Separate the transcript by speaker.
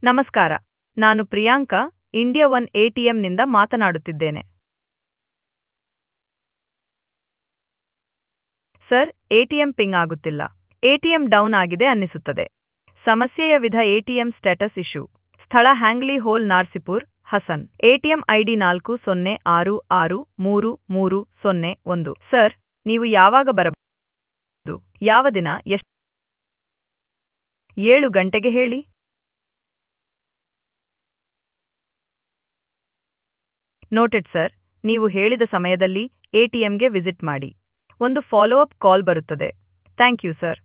Speaker 1: ನಮಸ್ಕಾರ ನಾನು Priyanka India one ಎಟಿಎಂನಿಂದ ಮಾತನಾಡುತ್ತಿದ್ದೇನೆ ಸರ್ ಎಟಿಎಂ ಪಿಂಗ್ ಆಗುತ್ತಿಲ್ಲ ಎಟಿಎಂ ಡೌನ್ ಆಗಿದೆ ಅನ್ನಿಸುತ್ತದೆ ಸಮಸ್ಯೆಯ ವಿಧ ಎಟಿಎಂ ಸ್ಟೇಟಸ್ ಇಶ್ಯೂ ಸ್ಥಳ ಹ್ಯಾಂಗ್ಲಿ ಹೋಲ್ ನಾರ್ಸಿಪುರ್ ಹಸನ್ ಎಟಿಎಂ ಐಡಿ ನಾಲ್ಕು ಸೊನ್ನೆ ಆರು ಆರು ಮೂರು ಮೂರು ಸೊನ್ನೆ ಒಂದು ಸರ್ ನೀವು ಯಾವಾಗ ಬರಬಹುದು ಯಾವ ದಿನ ಎಷ್ಟು ಏಳು ಗಂಟೆಗೆ ಹೇಳಿ ನೋಟೆಡ್ ಸರ್ ನೀವು ಹೇಳಿದ ಸಮಯದಲ್ಲಿ ಎಟಿಎಂಗೆ ವಿಸಿಟ್ ಮಾಡಿ ಒಂದು ಫಾಲೋ ಅಪ್ ಕಾಲ್ ಬರುತ್ತದೆ ಥ್ಯಾಂಕ್ ಯು ಸರ್